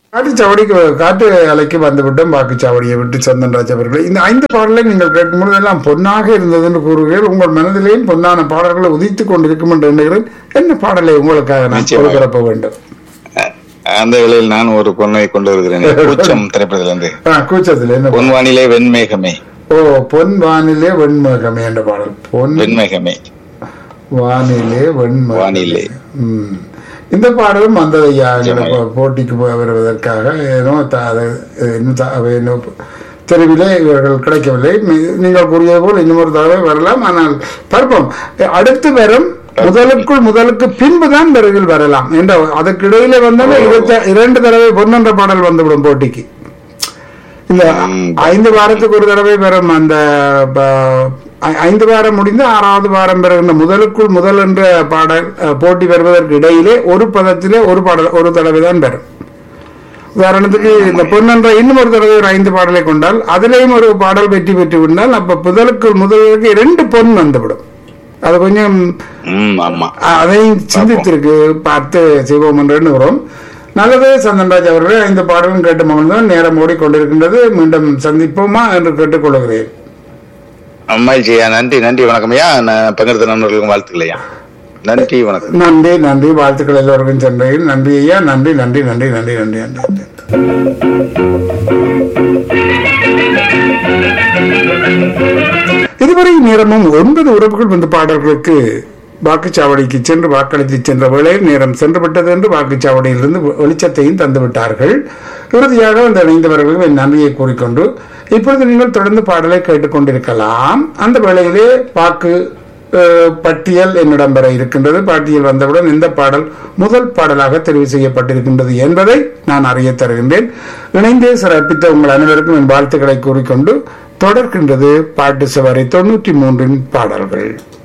காட்டுச்சாவடிக்கு காட்டு அலைக்கு வந்துவிட்டோம் வாக்குச்சாவடியை விட்டு சந்தன்ராஜ் அவர்களே இந்த ஐந்து பாடலை நீங்கள் கேட்கும் பொழுது எல்லாம் பொன்னாக இருந்தது என்று கூறுகிறீர்கள் உங்கள் மனதிலேயும் பொன்னான பாடல்களை உதித்துக் கொண்டிருக்கும் என்று எண்ணுகிறேன் என்ன பாடலை உங்களுக்காக நான் நிச்சயமாக. ஒளிபரப்ப வேண்டும் அஹ், அந்த வேளையில் நான் ஒரு பொண்ணை கொண்டு வருகிறேன் கூச்சம் திரைப்படத்திலிருந்து ஆ, கூச்சத்தில் என்ன பாடல்? பொன்வானிலே வெண்மேகமே ஓ பொன் வானிலே வெண்மகமே என்ற பாடல் பொன் வெண்மேகமே வானிலே வெண்மகமே வானிலே. ம். இந்த பாடலும் வந்தது ஐயா நிச்சயமாக. எங்களுக்கு போட்டிக்கு போய் வருவதற்காக ஏனோ த- அது இன்னும் த- அவை இன்னும் தெருவிலே இவர்கள் கிடைக்கவில்லை நீ- நீங்கள் கூறியது போல் இன்னொரு தடவை வரலாம் ஆனால் பார்ப்போம் அடுத்து வரும் முதலுக்குள் முதலுக்கு பின்புதான் விரைவில் வரலாம் என்ற அதற்கு இடையிலே வந்தாலும் இருபத்தி இரண்டு தடவை பொன்னென்ற பாடல் வந்துவிடும் போட்டிக்கு இந்த ம். ஐந்து வாரத்துக்கு ஒரு தடவை வரும் அந்த ப- ஐ- ஐந்து வாரம் முடிந்து ஆறாவது வாரம் பிறகு முதலுக்குள் முதல் என்ற பாடல் அஹ், போட்டி வருவதற்கு இடையிலே ஒரு பதத்திலே ஒரு பாடல் ஒரு தடவை தான் வரும் உதாரணத்துக்கு இந்த பொன்னென்ற இன்னும் ஒரு தடவை ஒரு ஐந்து பாடலை கொண்டால் அதிலேயும் ஒரு பாடல் வெற்றி பெற்று விட்டால் அப்ப முதலுக்கு முதலுக்கு இரண்டு பொன் வந்துவிடும் அது கொஞ்சம் ம் ஆமா அதையும் சிந்தித்திருக்கு பார்த்து செய்வோம் என்று எண்ணுகிறோம் நல்லது சந்தன்ராஜ் அவர்களே இந்த பாடலும் கேட்டு மகிழ்ந்தான் நேரம் ஓடிக்கொண்டிருக்கின்றது மீண்டும் சந்திப்போமா என்று கேட்டுக்கொள்கிறேன் மகிழ்ச்சியா நன்றி நன்றி வணக்கம் ஐயா நான் பங்கெடுத்த நண்பர்களுக்கும் வாழ்த்துக்களையா நன்றி வணக்கம் நன்றி நன்றி வாழ்த்துக்கள் எல்லோருக்கும் சென்றேன் நன்றி ஐயா நன்றி நன்றி நன்றி நன்றி நன்றி நன்றி நன்றி இதுவரை நேரமும் ஒன்பது உறவுகள் வந்த பாடல்களுக்கு வாக்குச்சாவடிக்கு சென்று வாக்களித்து சென்ற வேளையில் நேரம் சென்றுவிட்டது என்று வாக்குச்சாவடியிலிருந்து வெளிச்சத்தையும் தந்து விட்டார்கள் இறுதியாக அந்த இணைந்தவர்களுக்கு என் நன்றியை கூறிக்கொண்டு இப்பொழுது நீங்கள் தொடர்ந்து பாடலை கேட்டுக்கொண்டிருக்கலாம் அந்த வேளையிலே வாக்கு அஹ், பட்டியல் என்னிடம் வர இருக்கின்றது பட்டியல் வந்தவுடன் இந்த பாடல் முதல் பாடலாக தெரிவு செய்யப்பட்டிருக்கின்றது என்பதை நான் அறிய தருகின்றேன் இணைந்தே சிறப்பித்த உங்கள் அனைவருக்கும் என் வாழ்த்துக்களை கூறிக்கொண்டு தொடர்கின்றது பாட்டு சவாரி தொண்ணூற்றி மூன்றின் பாடல்கள்